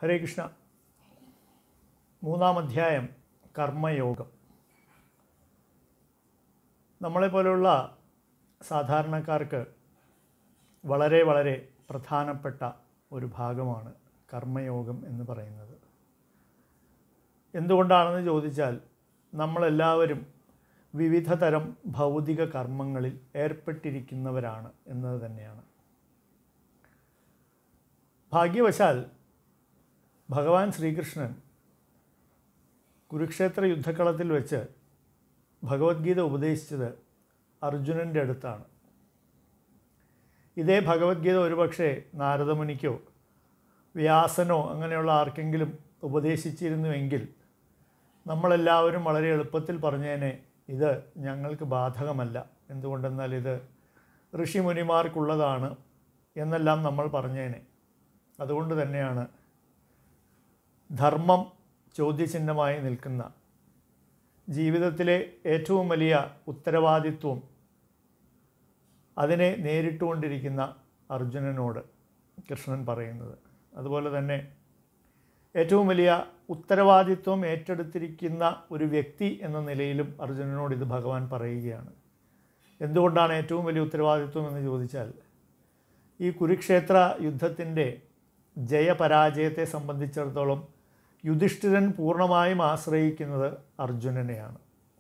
ഹരേ കൃഷ്ണ മൂന്നാം അധ്യായം കർമ്മയോഗം നമ്മളെപ്പോലുള്ള സാധാരണക്കാർക്ക് വളരെ വളരെ പ്രധാനപ്പെട്ട ഒരു ഭാഗമാണ് കർമ്മയോഗം എന്ന് പറയുന്നത് എന്തുകൊണ്ടാണെന്ന് ചോദിച്ചാൽ നമ്മളെല്ലാവരും വിവിധ തരം ഭൗതിക കർമ്മങ്ങളിൽ ഏർപ്പെട്ടിരിക്കുന്നവരാണ് എന്നത് തന്നെയാണ് ഭാഗ്യവശാൽ ഭഗവാൻ ശ്രീകൃഷ്ണൻ കുരുക്ഷേത്ര യുദ്ധക്കളത്തിൽ വെച്ച് ഭഗവത്ഗീത ഉപദേശിച്ചത് അർജുനൻ്റെ അടുത്താണ് ഇതേ ഭഗവത്ഗീത ഒരുപക്ഷെ നാരദമുനിക്കോ വ്യാസനോ അങ്ങനെയുള്ള ആർക്കെങ്കിലും ഉപദേശിച്ചിരുന്നുവെങ്കിൽ നമ്മളെല്ലാവരും വളരെ എളുപ്പത്തിൽ പറഞ്ഞേനെ ഇത് ഞങ്ങൾക്ക് ബാധകമല്ല എന്തുകൊണ്ടെന്നാൽ ഇത് ഋഷിമുനിമാർക്കുള്ളതാണ് എന്നെല്ലാം നമ്മൾ പറഞ്ഞേനെ അതുകൊണ്ട് തന്നെയാണ് ധർമ്മം ചോദ്യചിഹ്നമായി നിൽക്കുന്ന ജീവിതത്തിലെ ഏറ്റവും വലിയ ഉത്തരവാദിത്വം അതിനെ നേരിട്ടുകൊണ്ടിരിക്കുന്ന അർജുനനോട് കൃഷ്ണൻ പറയുന്നത് അതുപോലെ തന്നെ ഏറ്റവും വലിയ ഉത്തരവാദിത്വം ഏറ്റെടുത്തിരിക്കുന്ന ഒരു വ്യക്തി എന്ന നിലയിലും അർജുനനോട് ഇത് ഭഗവാൻ പറയുകയാണ് എന്തുകൊണ്ടാണ് ഏറ്റവും വലിയ ഉത്തരവാദിത്വം എന്ന് ചോദിച്ചാൽ ഈ കുരുക്ഷേത്ര യുദ്ധത്തിൻ്റെ ജയപരാജയത്തെ സംബന്ധിച്ചിടത്തോളം യുധിഷ്ഠിരൻ പൂർണ്ണമായും ആശ്രയിക്കുന്നത് അർജുനനെയാണ്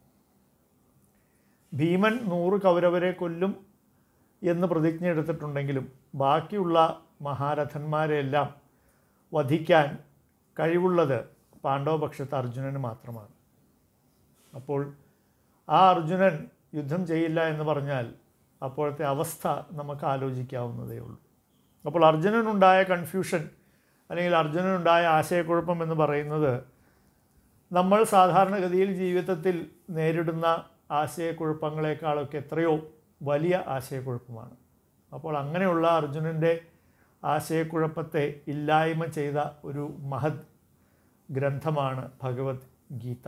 ഭീമൻ നൂറ് കൗരവരെ കൊല്ലും എന്ന് പ്രതിജ്ഞ എടുത്തിട്ടുണ്ടെങ്കിലും ബാക്കിയുള്ള മഹാരഥന്മാരെല്ലാം വധിക്കാൻ കഴിവുള്ളത് പാണ്ഡവപക്ഷത്ത് അർജുനന് മാത്രമാണ് അപ്പോൾ ആ അർജുനൻ യുദ്ധം ചെയ്യില്ല എന്ന് പറഞ്ഞാൽ അപ്പോഴത്തെ അവസ്ഥ നമുക്ക് ആലോചിക്കാവുന്നതേ ഉള്ളൂ അപ്പോൾ അർജുനനുണ്ടായ കൺഫ്യൂഷൻ അല്ലെങ്കിൽ അർജുനനുണ്ടായ ആശയക്കുഴപ്പം എന്ന് പറയുന്നത് നമ്മൾ സാധാരണഗതിയിൽ ജീവിതത്തിൽ നേരിടുന്ന ആശയക്കുഴപ്പങ്ങളെക്കാളൊക്കെ എത്രയോ വലിയ ആശയക്കുഴപ്പമാണ് അപ്പോൾ അങ്ങനെയുള്ള അർജുനൻ്റെ ആശയക്കുഴപ്പത്തെ ഇല്ലായ്മ ചെയ്ത ഒരു മഹത് ഗ്രന്ഥമാണ് ഭഗവത് ഗീത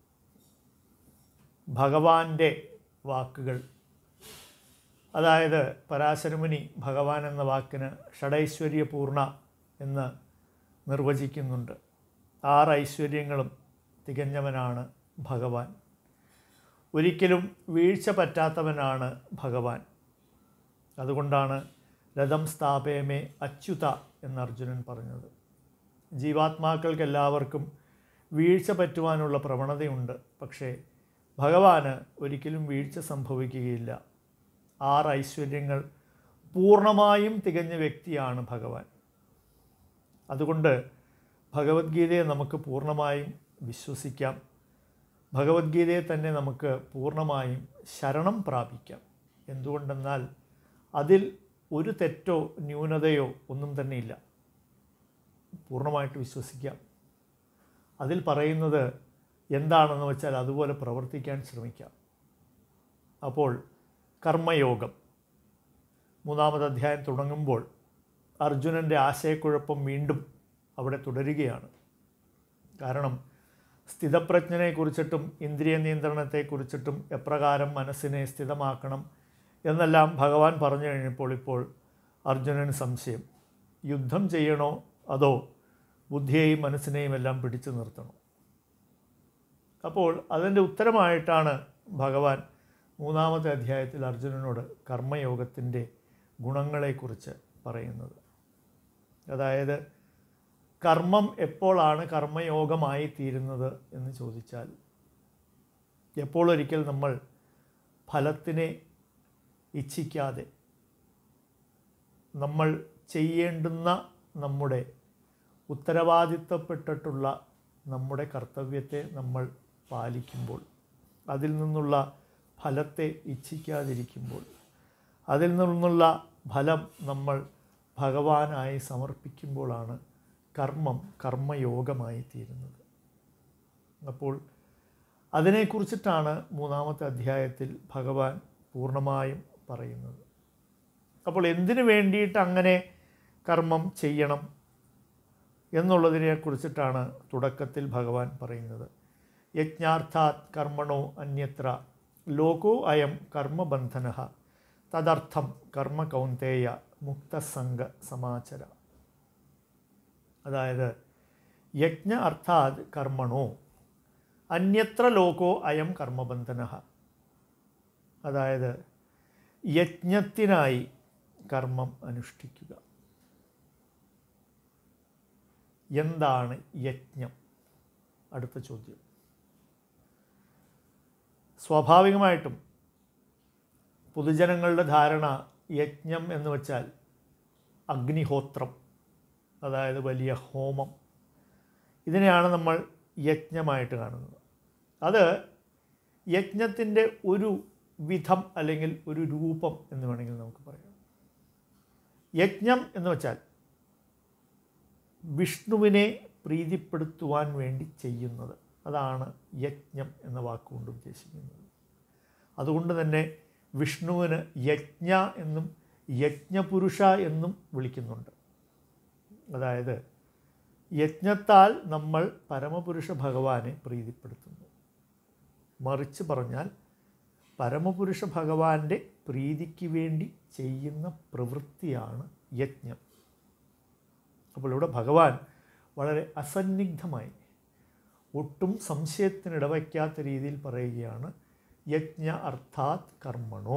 ഭഗവാന്റെ വാക്കുകൾ അതായത് പരാശരമുനി ഭഗവാൻ എന്ന വാക്കിന് ഷഡൈശ്വര്യപൂർണ എന്ന് നിർവചിക്കുന്നുണ്ട് ആറ് ഐശ്വര്യങ്ങളും തികഞ്ഞവനാണ് ഭഗവാൻ ഒരിക്കലും വീഴ്ച പറ്റാത്തവനാണ് ഭഗവാൻ അതുകൊണ്ടാണ് രഥം സ്ഥാപയമേ അച്യുത എന്ന് അർജുനൻ പറഞ്ഞത് ജീവാത്മാക്കൾക്ക് എല്ലാവർക്കും വീഴ്ച പറ്റുവാനുള്ള പ്രവണതയുണ്ട് പക്ഷേ ഭഗവാന് ഒരിക്കലും വീഴ്ച സംഭവിക്കുകയില്ല ആറ് ഐശ്വര്യങ്ങൾ പൂർണ്ണമായും തികഞ്ഞ വ്യക്തിയാണ് ഭഗവാൻ അതുകൊണ്ട് ഭഗവത്ഗീതയെ നമുക്ക് പൂർണ്ണമായും വിശ്വസിക്കാം ഭഗവത്ഗീതയെ തന്നെ നമുക്ക് പൂർണ്ണമായും ശരണം പ്രാപിക്കാം എന്തുകൊണ്ടെന്നാൽ അതിൽ ഒരു തെറ്റോ ന്യൂനതയോ ഒന്നും തന്നെ ഇല്ല പൂർണ്ണമായിട്ട് വിശ്വസിക്കാം അതിൽ പറയുന്നത് എന്താണെന്ന് വെച്ചാൽ അതുപോലെ പ്രവർത്തിക്കാൻ ശ്രമിക്കാം അപ്പോൾ കർമ്മയോഗം മൂന്നാമത് അധ്യായം തുടങ്ങുമ്പോൾ അർജുനൻ്റെ ആശയക്കുഴപ്പം വീണ്ടും അവിടെ തുടരുകയാണ് കാരണം സ്ഥിതപ്രജ്ഞനെക്കുറിച്ചിട്ടും ഇന്ദ്രിയ നിയന്ത്രണത്തെക്കുറിച്ചിട്ടും എപ്രകാരം മനസ്സിനെ സ്ഥിതമാക്കണം എന്നെല്ലാം ഭഗവാൻ പറഞ്ഞു കഴിഞ്ഞപ്പോൾ ഇപ്പോൾ അർജുനന് സംശയം യുദ്ധം ചെയ്യണോ അതോ ബുദ്ധിയെയും മനസ്സിനെയും എല്ലാം പിടിച്ചു നിർത്തണോ അപ്പോൾ അതിൻ്റെ ഉത്തരമായിട്ടാണ് ഭഗവാൻ മൂന്നാമത്തെ അധ്യായത്തിൽ അർജുനനോട് കർമ്മയോഗത്തിൻ്റെ ഗുണങ്ങളെക്കുറിച്ച് പറയുന്നത് അതായത് കർമ്മം എപ്പോഴാണ് കർമ്മയോഗമായി തീരുന്നത് എന്ന് ചോദിച്ചാൽ എപ്പോഴൊരിക്കൽ നമ്മൾ ഫലത്തിനെ ഇച്ഛിക്കാതെ നമ്മൾ ചെയ്യേണ്ടുന്ന നമ്മുടെ ഉത്തരവാദിത്തപ്പെട്ടിട്ടുള്ള നമ്മുടെ കർത്തവ്യത്തെ നമ്മൾ പാലിക്കുമ്പോൾ അതിൽ നിന്നുള്ള ഫലത്തെ ഇച്ഛിക്കാതിരിക്കുമ്പോൾ അതിൽ നിന്നുള്ള ഫലം നമ്മൾ ഭഗവാനായി സമർപ്പിക്കുമ്പോഴാണ് കർമ്മം കർമ്മയോഗമായി തീരുന്നത് അപ്പോൾ അതിനെക്കുറിച്ചിട്ടാണ് മൂന്നാമത്തെ അധ്യായത്തിൽ ഭഗവാൻ പൂർണ്ണമായും പറയുന്നത് അപ്പോൾ എന്തിനു വേണ്ടിയിട്ട് അങ്ങനെ കർമ്മം ചെയ്യണം എന്നുള്ളതിനെ കുറിച്ചിട്ടാണ് തുടക്കത്തിൽ ഭഗവാൻ പറയുന്നത് യജ്ഞാർത്ഥാത് കർമ്മണോ അന്യത്ര ലോകോ അയം കർമ്മബന്ധന തദർത്ഥം കർമ്മ കൗന്തേയ മുക്തസംഗ സമാചര അതായത് യജ്ഞ അർത്ഥാത് കർമ്മണോ അന്യത്ര ലോകോ അയം കർമ്മബന്ധന അതായത് യജ്ഞത്തിനായി കർമ്മം അനുഷ്ഠിക്കുക എന്താണ് യജ്ഞം അടുത്ത ചോദ്യം സ്വാഭാവികമായിട്ടും പൊതുജനങ്ങളുടെ ധാരണ യജ്ഞം എന്ന് വച്ചാൽ അഗ്നിഹോത്രം അതായത് വലിയ ഹോമം ഇതിനെയാണ് നമ്മൾ യജ്ഞമായിട്ട് കാണുന്നത് അത് യജ്ഞത്തിൻ്റെ ഒരു വിധം അല്ലെങ്കിൽ ഒരു രൂപം എന്ന് വേണമെങ്കിൽ നമുക്ക് പറയാം യജ്ഞം എന്ന് വച്ചാൽ വിഷ്ണുവിനെ പ്രീതിപ്പെടുത്തുവാൻ വേണ്ടി ചെയ്യുന്നത് അതാണ് യജ്ഞം എന്ന വാക്കുകൊണ്ട് ഉദ്ദേശിക്കുന്നത് അതുകൊണ്ട് തന്നെ വിഷ്ണുവിന് യജ്ഞ എന്നും യജ്ഞപുരുഷ എന്നും വിളിക്കുന്നുണ്ട് അതായത് യജ്ഞത്താൽ നമ്മൾ പരമപുരുഷ ഭഗവാനെ പ്രീതിപ്പെടുത്തുന്നു മറിച്ച് പറഞ്ഞാൽ പരമപുരുഷ ഭഗവാന്റെ പ്രീതിക്ക് വേണ്ടി ചെയ്യുന്ന പ്രവൃത്തിയാണ് യജ്ഞം അപ്പോൾ ഇവിടെ ഭഗവാൻ വളരെ അസന്നിഗ്ധമായി ഒട്ടും സംശയത്തിനിടവയ്ക്കാത്ത രീതിയിൽ പറയുകയാണ് യജ്ഞ അർത്ഥാത് കർമ്മണോ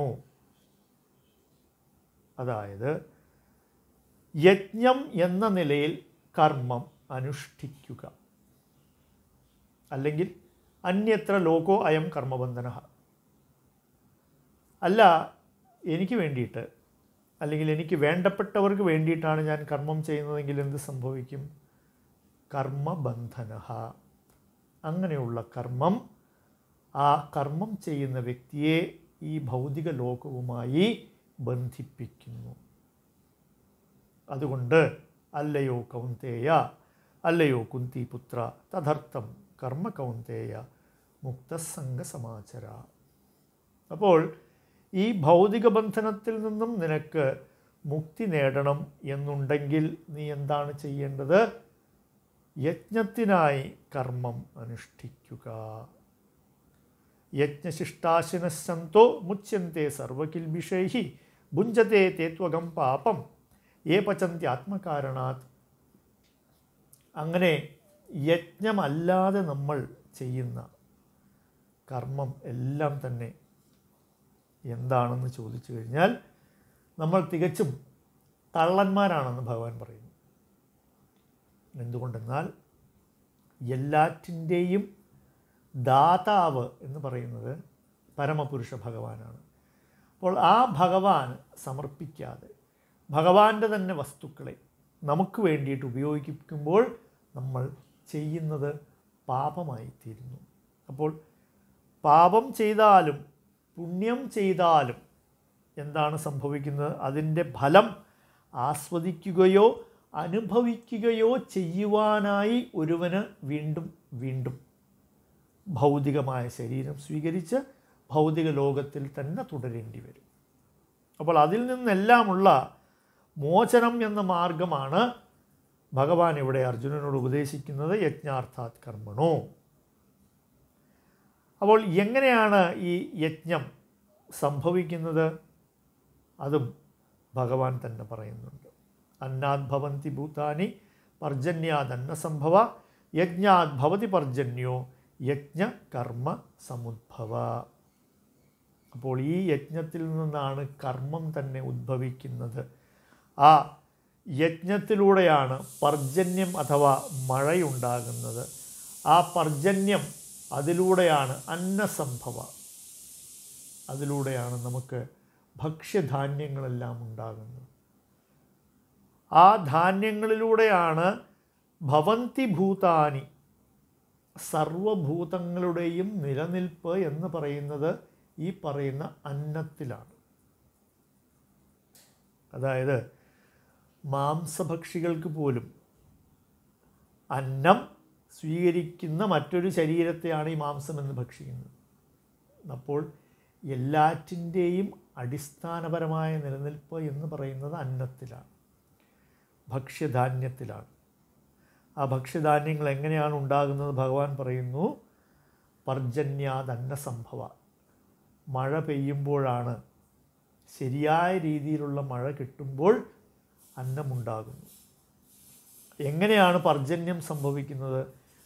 അതായത് യജ്ഞം എന്ന നിലയിൽ കർമ്മം അനുഷ്ഠിക്കുക അല്ലെങ്കിൽ അന്യത്ര ലോകോ അയം കർമ്മബന്ധന അല്ല എനിക്ക് വേണ്ടിയിട്ട് അല്ലെങ്കിൽ എനിക്ക് വേണ്ടപ്പെട്ടവർക്ക് വേണ്ടിയിട്ടാണ് ഞാൻ കർമ്മം ചെയ്യുന്നതെങ്കിൽ എന്ത് സംഭവിക്കും കർമ്മബന്ധന അങ്ങനെയുള്ള കർമ്മം ആ കർമ്മം ചെയ്യുന്ന വ്യക്തിയെ ഈ ഭൗതിക ലോകവുമായി ബന്ധിപ്പിക്കുന്നു അതുകൊണ്ട് അല്ലയോ കൗന്തേയ അല്ലയോ കുന്തിപുത്ര തദർത്ഥം കർമ്മ കൗന്തേയ മുക്തസംഗ സമാചര അപ്പോൾ ഈ ഭൗതിക ബന്ധനത്തിൽ നിന്നും നിനക്ക് മുക്തി നേടണം എന്നുണ്ടെങ്കിൽ നീ എന്താണ് ചെയ്യേണ്ടത് യജ്ഞത്തിനായി കർമ്മം അനുഷ്ഠിക്കുക യജ്ഞശിഷ്ടാശിനശന്തോ മുച്യന്തെ സർവകിൽബിഷൈ ഭുഞ്ചത്തെ തേത്വകം പാപം ഏ പചന്തി ആത്മകാരണാത് അങ്ങനെ യജ്ഞമല്ലാതെ നമ്മൾ ചെയ്യുന്ന കർമ്മം എല്ലാം തന്നെ എന്താണെന്ന് ചോദിച്ചു കഴിഞ്ഞാൽ നമ്മൾ തികച്ചും തള്ളന്മാരാണെന്ന് ഭഗവാൻ പറയുന്നു എന്തുകൊണ്ടെന്നാൽ എല്ലാറ്റിൻ്റെയും ദാതാവ് എന്ന് പറയുന്നത് പരമപുരുഷ ഭഗവാനാണ് അപ്പോൾ ആ ഭഗവാൻ സമർപ്പിക്കാതെ ഭഗവാന്റെ തന്നെ വസ്തുക്കളെ നമുക്ക് വേണ്ടിയിട്ട് ഉപയോഗിക്കുമ്പോൾ നമ്മൾ ചെയ്യുന്നത് പാപമായി തീരുന്നു അപ്പോൾ പാപം ചെയ്താലും പുണ്യം ചെയ്താലും എന്താണ് സംഭവിക്കുന്നത് അതിൻ്റെ ഫലം ആസ്വദിക്കുകയോ അനുഭവിക്കുകയോ ചെയ്യുവാനായി ഒരുവന് വീണ്ടും വീണ്ടും ഭൗതികമായ ശരീരം സ്വീകരിച്ച് ഭൗതിക ലോകത്തിൽ തന്നെ തുടരേണ്ടി വരും അപ്പോൾ അതിൽ നിന്നെല്ലാമുള്ള മോചനം എന്ന മാർഗമാണ് ഭഗവാൻ ഇവിടെ അർജുനനോട് ഉപദേശിക്കുന്നത് യജ്ഞാർത്ഥാത് കർമ്മണോ അപ്പോൾ എങ്ങനെയാണ് ഈ യജ്ഞം സംഭവിക്കുന്നത് അതും ഭഗവാൻ തന്നെ പറയുന്നുണ്ട് അന്നാത് ഭവന്തി ഭൂതാനി പർജന്യാദന്ന സംഭവ യജ്ഞാത് ഭവതി പർജന്യോ യജ്ഞ കർമ്മ സമുദ്ഭവ അപ്പോൾ ഈ യജ്ഞത്തിൽ നിന്നാണ് കർമ്മം തന്നെ ഉദ്ഭവിക്കുന്നത് ആ യജ്ഞത്തിലൂടെയാണ് പർജന്യം അഥവാ മഴയുണ്ടാകുന്നത് ആ പർജന്യം അതിലൂടെയാണ് അന്നസംഭവ അതിലൂടെയാണ് നമുക്ക് ഭക്ഷ്യധാന്യങ്ങളെല്ലാം ഉണ്ടാകുന്നത് ആ ധാന്യങ്ങളിലൂടെയാണ് ഭവന്തി ഭൂതാനി സർവഭൂതങ്ങളുടെയും നിലനിൽപ്പ് എന്ന് പറയുന്നത് ഈ പറയുന്ന അന്നത്തിലാണ് അതായത് മാംസഭക്ഷികൾക്ക് പോലും അന്നം സ്വീകരിക്കുന്ന മറ്റൊരു ശരീരത്തെയാണ് ഈ മാംസം എന്ന് ഭക്ഷിക്കുന്നത് അപ്പോൾ എല്ലാറ്റിൻ്റെയും അടിസ്ഥാനപരമായ നിലനിൽപ്പ് എന്ന് പറയുന്നത് അന്നത്തിലാണ് ഭക്ഷ്യധാന്യത്തിലാണ് ആ ഭക്ഷ്യധാന്യങ്ങൾ എങ്ങനെയാണ് ഉണ്ടാകുന്നത് ഭഗവാൻ പറയുന്നു പർജന്യാദന്ന സംഭവ മഴ പെയ്യുമ്പോഴാണ് ശരിയായ രീതിയിലുള്ള മഴ കിട്ടുമ്പോൾ അന്നമുണ്ടാകുന്നു എങ്ങനെയാണ് പർജന്യം സംഭവിക്കുന്നത്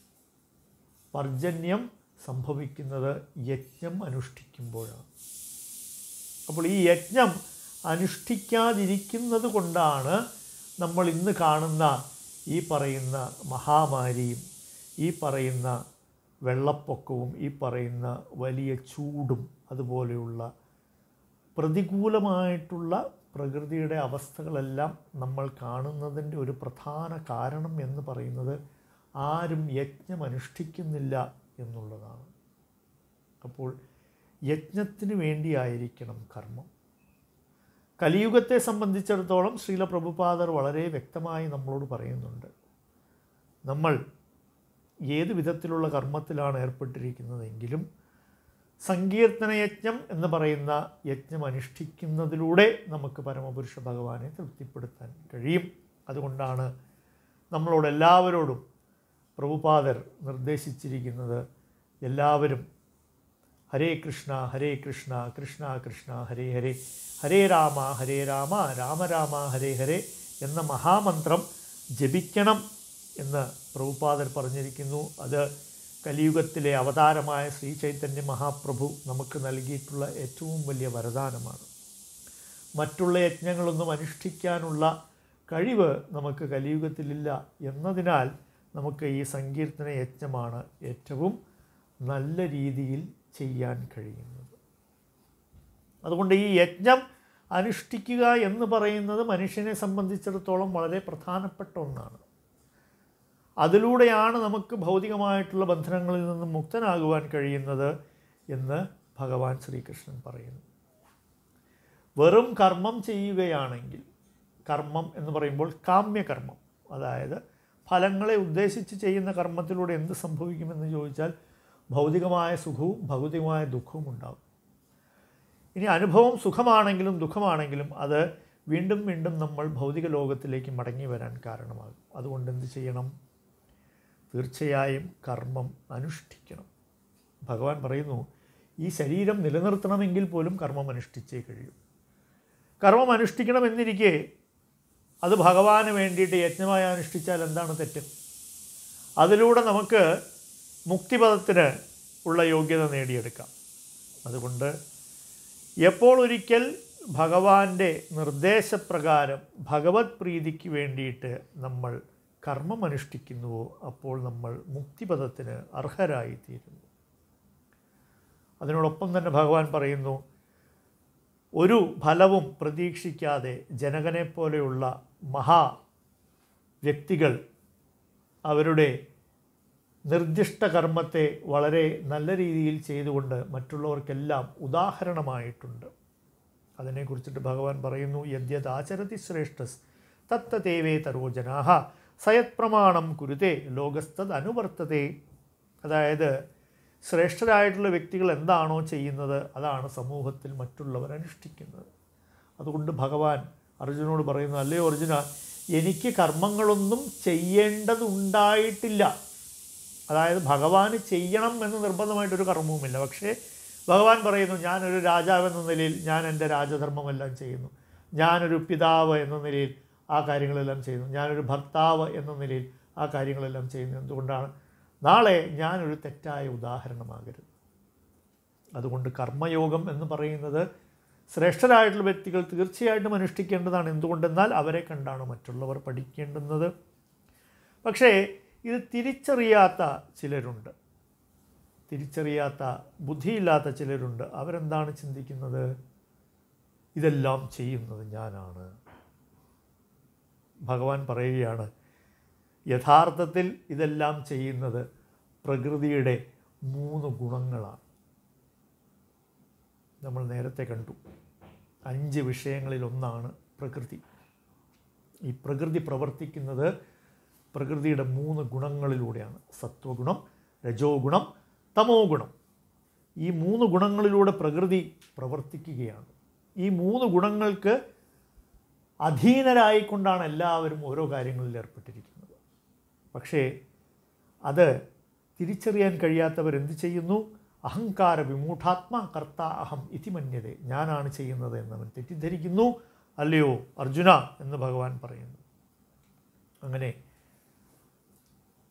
പർജന്യം സംഭവിക്കുന്നത് യജ്ഞം അനുഷ്ഠിക്കുമ്പോഴാണ് അപ്പോൾ ഈ യജ്ഞം അനുഷ്ഠിക്കാതിരിക്കുന്നത് കൊണ്ടാണ് നമ്മൾ ഇന്ന് കാണുന്ന ഈ പറയുന്ന മഹാമാരിയും ഈ പറയുന്ന വെള്ളപ്പൊക്കവും ഈ പറയുന്ന വലിയ ചൂടും അതുപോലെയുള്ള പ്രതികൂലമായിട്ടുള്ള പ്രകൃതിയുടെ അവസ്ഥകളെല്ലാം നമ്മൾ കാണുന്നതിൻ്റെ ഒരു പ്രധാന കാരണം എന്ന് പറയുന്നത് ആരും യജ്ഞം അനുഷ്ഠിക്കുന്നില്ല എന്നുള്ളതാണ് അപ്പോൾ യജ്ഞത്തിന് വേണ്ടിയായിരിക്കണം കർമ്മം കലിയുഗത്തെ സംബന്ധിച്ചിടത്തോളം ശ്രീല പ്രഭുപാദർ വളരെ വ്യക്തമായി നമ്മളോട് പറയുന്നുണ്ട് നമ്മൾ ഏത് വിധത്തിലുള്ള കർമ്മത്തിലാണ് ഏർപ്പെട്ടിരിക്കുന്നതെങ്കിലും സങ്കീർത്തന യജ്ഞം എന്ന് പറയുന്ന യജ്ഞം അനുഷ്ഠിക്കുന്നതിലൂടെ നമുക്ക് പരമപുരുഷ ഭഗവാനെ തൃപ്തിപ്പെടുത്താൻ കഴിയും അതുകൊണ്ടാണ് നമ്മളോട് എല്ലാവരോടും പ്രഭുപാദർ നിർദ്ദേശിച്ചിരിക്കുന്നത് എല്ലാവരും ഹരേ കൃഷ്ണ ഹരേ കൃഷ്ണ കൃഷ്ണ കൃഷ്ണ ഹരേ ഹരേ ഹരേ രാമ ഹരേ രാമ രാമ രാമ ഹരേ ഹരേ എന്ന മഹാമന്ത്രം ജപിക്കണം എന്ന് പ്രഭുപാദർ പറഞ്ഞിരിക്കുന്നു അത് കലിയുഗത്തിലെ അവതാരമായ ശ്രീ ചൈതന്യ മഹാപ്രഭു നമുക്ക് നൽകിയിട്ടുള്ള ഏറ്റവും വലിയ വരദാനമാണ് മറ്റുള്ള യജ്ഞങ്ങളൊന്നും അനുഷ്ഠിക്കാനുള്ള കഴിവ് നമുക്ക് കലിയുഗത്തിലില്ല എന്നതിനാൽ നമുക്ക് ഈ സങ്കീർത്തന യജ്ഞമാണ് ഏറ്റവും നല്ല രീതിയിൽ ചെയ്യാൻ കഴിയുന്നത് അതുകൊണ്ട് ഈ യജ്ഞം അനുഷ്ഠിക്കുക എന്ന് പറയുന്നത് മനുഷ്യനെ സംബന്ധിച്ചിടത്തോളം വളരെ പ്രധാനപ്പെട്ട ഒന്നാണ് അതിലൂടെയാണ് നമുക്ക് ഭൗതികമായിട്ടുള്ള ബന്ധനങ്ങളിൽ നിന്നും മുക്തനാകുവാൻ കഴിയുന്നത് എന്ന് ഭഗവാൻ ശ്രീകൃഷ്ണൻ പറയുന്നു വെറും കർമ്മം ചെയ്യുകയാണെങ്കിൽ കർമ്മം എന്ന് പറയുമ്പോൾ കാമ്യകർമ്മം അതായത് ഫലങ്ങളെ ഉദ്ദേശിച്ച് ചെയ്യുന്ന കർമ്മത്തിലൂടെ എന്ത് സംഭവിക്കുമെന്ന് ചോദിച്ചാൽ ഭൗതികമായ സുഖവും ഭൗതികമായ ദുഃഖവും ഉണ്ടാകും ഇനി അനുഭവം സുഖമാണെങ്കിലും ദുഃഖമാണെങ്കിലും അത് വീണ്ടും വീണ്ടും നമ്മൾ ഭൗതിക ലോകത്തിലേക്ക് മടങ്ങി വരാൻ കാരണമാകും അതുകൊണ്ട് എന്ത് ചെയ്യണം തീർച്ചയായും കർമ്മം അനുഷ്ഠിക്കണം ഭഗവാൻ പറയുന്നു ഈ ശരീരം നിലനിർത്തണമെങ്കിൽ പോലും കർമ്മം അനുഷ്ഠിച്ചേ കഴിയൂ കർമ്മം അനുഷ്ഠിക്കണമെന്നിരിക്കെ അത് ഭഗവാന് വേണ്ടിയിട്ട് യജ്ഞമായി അനുഷ്ഠിച്ചാൽ എന്താണ് തെറ്റ് അതിലൂടെ നമുക്ക് മുക്തിപദത്തിന് ഉള്ള യോഗ്യത നേടിയെടുക്കാം അതുകൊണ്ട് എപ്പോൾ ഒരിക്കൽ ഭഗവാന്റെ നിർദ്ദേശപ്രകാരം ഭഗവത് പ്രീതിക്ക് വേണ്ടിയിട്ട് നമ്മൾ കർമ്മം അനുഷ്ഠിക്കുന്നുവോ അപ്പോൾ നമ്മൾ മുക്തിപദത്തിന് അർഹരായിത്തീരുന്നു അതിനോടൊപ്പം തന്നെ ഭഗവാൻ പറയുന്നു ഒരു ഫലവും പ്രതീക്ഷിക്കാതെ ജനകനെ പോലെയുള്ള മഹാ വ്യക്തികൾ അവരുടെ നിർദ്ദിഷ്ട കർമ്മത്തെ വളരെ നല്ല രീതിയിൽ ചെയ്തുകൊണ്ട് മറ്റുള്ളവർക്കെല്ലാം ഉദാഹരണമായിട്ടുണ്ട് അതിനെക്കുറിച്ചിട്ട് ഭഗവാൻ പറയുന്നു യദ്യതാചരതി ശ്രേഷ്ഠസ് തത്തതേവേ തരോജനാഹ സയത് പ്രമാണം കുരുതേ ലോകസ്ഥത് അനുവർത്തതേ അതായത് ശ്രേഷ്ഠരായിട്ടുള്ള വ്യക്തികൾ എന്താണോ ചെയ്യുന്നത് അതാണ് സമൂഹത്തിൽ മറ്റുള്ളവർ അനുഷ്ഠിക്കുന്നത് അതുകൊണ്ട് ഭഗവാൻ അർജുനോട് പറയുന്നു അല്ലയോ അർജുന എനിക്ക് കർമ്മങ്ങളൊന്നും ചെയ്യേണ്ടതുണ്ടായിട്ടില്ല അതായത് ഭഗവാന് ചെയ്യണം എന്ന് നിർബന്ധമായിട്ടൊരു കർമ്മവുമില്ല പക്ഷേ ഭഗവാൻ പറയുന്നു ഞാനൊരു രാജാവ് എന്ന നിലയിൽ ഞാൻ എൻ്റെ രാജധർമ്മമെല്ലാം ചെയ്യുന്നു ഞാനൊരു പിതാവ് എന്ന നിലയിൽ ആ കാര്യങ്ങളെല്ലാം ചെയ്യുന്നു ഞാനൊരു ഭർത്താവ് എന്ന നിലയിൽ ആ കാര്യങ്ങളെല്ലാം ചെയ്യുന്നു എന്തുകൊണ്ടാണ് നാളെ ഞാനൊരു തെറ്റായ ഉദാഹരണമാകരുത് അതുകൊണ്ട് കർമ്മയോഗം എന്ന് പറയുന്നത് ശ്രേഷ്ഠരായിട്ടുള്ള വ്യക്തികൾ തീർച്ചയായിട്ടും അനുഷ്ഠിക്കേണ്ടതാണ് എന്തുകൊണ്ടെന്നാൽ അവരെ കണ്ടാണ് മറ്റുള്ളവർ പഠിക്കേണ്ടുന്നത് പക്ഷേ ഇത് തിരിച്ചറിയാത്ത ചിലരുണ്ട് തിരിച്ചറിയാത്ത ബുദ്ധിയില്ലാത്ത ചിലരുണ്ട് അവരെന്താണ് ചിന്തിക്കുന്നത് ഇതെല്ലാം ചെയ്യുന്നത് ഞാനാണ് ഭഗവാൻ പറയുകയാണ് യഥാർത്ഥത്തിൽ ഇതെല്ലാം ചെയ്യുന്നത് പ്രകൃതിയുടെ മൂന്ന് ഗുണങ്ങളാണ് നമ്മൾ നേരത്തെ കണ്ടു അഞ്ച് വിഷയങ്ങളിലൊന്നാണ് പ്രകൃതി ഈ പ്രകൃതി പ്രവർത്തിക്കുന്നത് പ്രകൃതിയുടെ മൂന്ന് ഗുണങ്ങളിലൂടെയാണ് സത്വഗുണം രജോ ഗുണം തമോ ഗുണം ഈ മൂന്ന് ഗുണങ്ങളിലൂടെ പ്രകൃതി പ്രവർത്തിക്കുകയാണ് ഈ മൂന്ന് ഗുണങ്ങൾക്ക് അധീനരായിക്കൊണ്ടാണ് എല്ലാവരും ഓരോ കാര്യങ്ങളിൽ ഏർപ്പെട്ടിരിക്കുന്നത് പക്ഷേ അത് തിരിച്ചറിയാൻ കഴിയാത്തവർ എന്ത് ചെയ്യുന്നു അഹങ്കാര വിമൂഢാത്മ കർത്ത അഹം ഇതിമന്യതേ ഞാനാണ് ചെയ്യുന്നത് എന്നവൻ തെറ്റിദ്ധരിക്കുന്നു അല്ലയോ അർജുന എന്ന് ഭഗവാൻ പറയുന്നു അങ്ങനെ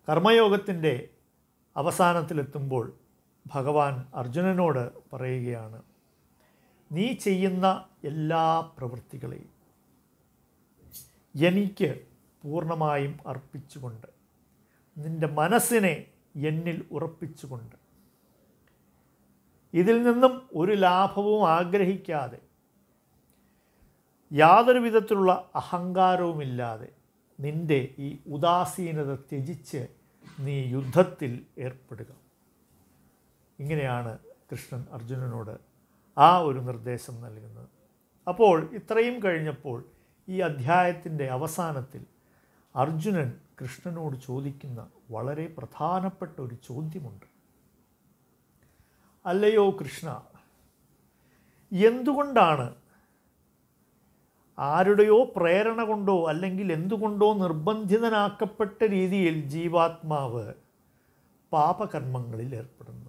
കർമ്മയോഗത്തിൻ്റെ അവസാനത്തിലെത്തുമ്പോൾ ഭഗവാൻ അർജുനനോട് പറയുകയാണ് നീ ചെയ്യുന്ന എല്ലാ പ്രവൃത്തികളെയും എനിക്ക് പൂർണ്ണമായും അർപ്പിച്ചുകൊണ്ട് നിൻ്റെ മനസ്സിനെ എന്നിൽ ഉറപ്പിച്ചുകൊണ്ട് ഇതിൽ നിന്നും ഒരു ലാഭവും ആഗ്രഹിക്കാതെ യാതൊരു വിധത്തിലുള്ള അഹങ്കാരവുമില്ലാതെ നിൻ്റെ ഈ ഉദാസീനത ത്യജിച്ച് നീ യുദ്ധത്തിൽ ഏർപ്പെടുക ഇങ്ങനെയാണ് കൃഷ്ണൻ അർജുനനോട് ആ ഒരു നിർദ്ദേശം നൽകുന്നത് അപ്പോൾ ഇത്രയും കഴിഞ്ഞപ്പോൾ ഈ അധ്യായത്തിൻ്റെ അവസാനത്തിൽ അർജുനൻ കൃഷ്ണനോട് ചോദിക്കുന്ന വളരെ പ്രധാനപ്പെട്ട ഒരു ചോദ്യമുണ്ട് അല്ലയോ കൃഷ്ണ എന്തുകൊണ്ടാണ് ആരുടെയോ പ്രേരണ കൊണ്ടോ അല്ലെങ്കിൽ എന്തുകൊണ്ടോ നിർബന്ധിതനാക്കപ്പെട്ട രീതിയിൽ ജീവാത്മാവ് പാപകർമ്മങ്ങളിൽ ഏർപ്പെടുന്നത്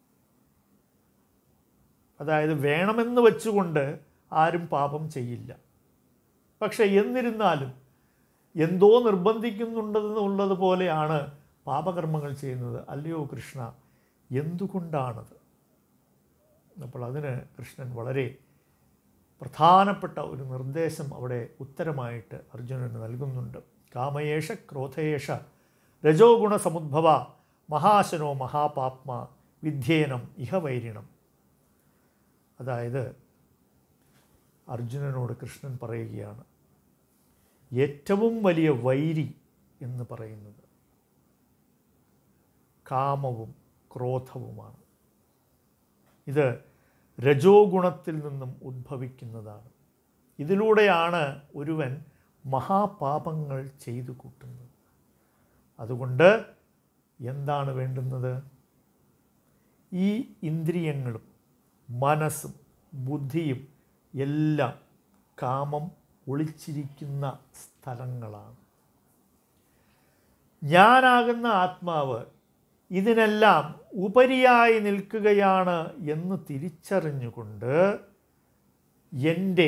അതായത് വേണമെന്ന് വെച്ചുകൊണ്ട് ആരും പാപം ചെയ്യില്ല പക്ഷേ എന്നിരുന്നാലും എന്തോ നിർബന്ധിക്കുന്നുണ്ടെന്നുള്ളത് പോലെയാണ് പാപകർമ്മങ്ങൾ ചെയ്യുന്നത് അല്ലയോ കൃഷ്ണ എന്തുകൊണ്ടാണത് അപ്പോൾ അതിന് കൃഷ്ണൻ വളരെ പ്രധാനപ്പെട്ട ഒരു നിർദ്ദേശം അവിടെ ഉത്തരമായിട്ട് അർജുനന് നൽകുന്നുണ്ട് കാമയേഷ ക്രോധയേഷ രജോ ഗുണസമുദ്ഭവ മഹാശനോ മഹാപാപ്മ വിധ്യേനം ഇഹവൈരിണം അതായത് അർജുനനോട് കൃഷ്ണൻ പറയുകയാണ് ഏറ്റവും വലിയ വൈരി എന്ന് പറയുന്നത് കാമവും ക്രോധവുമാണ് ഇത് രജോ ഗുണത്തിൽ നിന്നും ഉദ്ഭവിക്കുന്നതാണ് ഇതിലൂടെയാണ് ഒരുവൻ മഹാപാപങ്ങൾ ചെയ്തു കൂട്ടുന്നത് അതുകൊണ്ട് എന്താണ് വേണ്ടുന്നത് ഈ ഇന്ദ്രിയങ്ങളും മനസ്സും ബുദ്ധിയും എല്ലാം കാമം ഒളിച്ചിരിക്കുന്ന സ്ഥലങ്ങളാണ് ഞാനാകുന്ന ആത്മാവ് ഇതിനെല്ലാം ഉപരിയായി നിൽക്കുകയാണ് എന്ന് തിരിച്ചറിഞ്ഞുകൊണ്ട് എൻ്റെ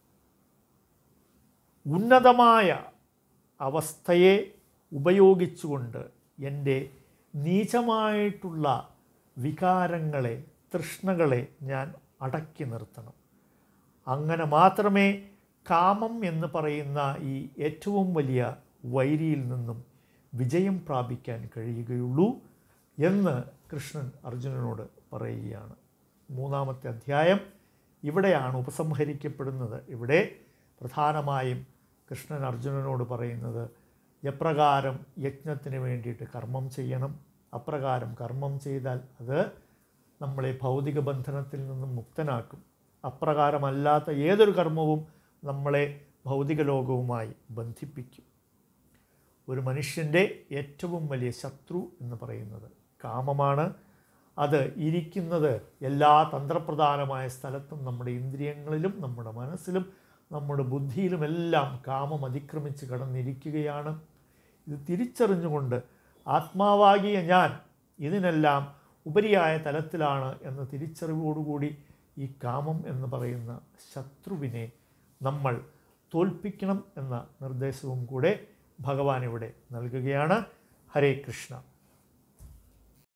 ഉന്നതമായ അവസ്ഥയെ ഉപയോഗിച്ചുകൊണ്ട് എൻ്റെ നീചമായിട്ടുള്ള വികാരങ്ങളെ തൃഷ്ണകളെ ഞാൻ അടക്കി നിർത്തണം അങ്ങനെ മാത്രമേ കാമം എന്ന് പറയുന്ന ഈ ഏറ്റവും വലിയ വൈരിയിൽ നിന്നും വിജയം പ്രാപിക്കാൻ കഴിയുകയുള്ളൂ എന്ന് കൃഷ്ണൻ അർജുനനോട് പറയുകയാണ് മൂന്നാമത്തെ അധ്യായം ഇവിടെയാണ് ഉപസംഹരിക്കപ്പെടുന്നത് ഇവിടെ പ്രധാനമായും കൃഷ്ണൻ അർജുനനോട് പറയുന്നത് എപ്രകാരം യജ്ഞത്തിന് വേണ്ടിയിട്ട് കർമ്മം ചെയ്യണം അപ്രകാരം കർമ്മം ചെയ്താൽ അത് നമ്മളെ ഭൗതിക ബന്ധനത്തിൽ നിന്നും മുക്തനാക്കും അപ്രകാരമല്ലാത്ത ഏതൊരു കർമ്മവും നമ്മളെ ഭൗതിക ലോകവുമായി ബന്ധിപ്പിക്കും ഒരു മനുഷ്യൻ്റെ ഏറ്റവും വലിയ ശത്രു എന്ന് പറയുന്നത് കാമമാണ് അത് ഇരിക്കുന്നത് എല്ലാ തന്ത്രപ്രധാനമായ സ്ഥലത്തും നമ്മുടെ ഇന്ദ്രിയങ്ങളിലും നമ്മുടെ മനസ്സിലും നമ്മുടെ ബുദ്ധിയിലുമെല്ലാം കാമം അതിക്രമിച്ച് കടന്നിരിക്കുകയാണ് ഇത് തിരിച്ചറിഞ്ഞുകൊണ്ട് ആത്മാവാകിയ ഞാൻ ഇതിനെല്ലാം ഉപരിയായ തലത്തിലാണ് എന്ന തിരിച്ചറിവോടുകൂടി ഈ കാമം എന്ന് പറയുന്ന ശത്രുവിനെ നമ്മൾ തോൽപ്പിക്കണം എന്ന നിർദ്ദേശവും കൂടെ ഭഗവാൻ ഇവിടെ നൽകുകയാണ് ഹരേ കൃഷ്ണ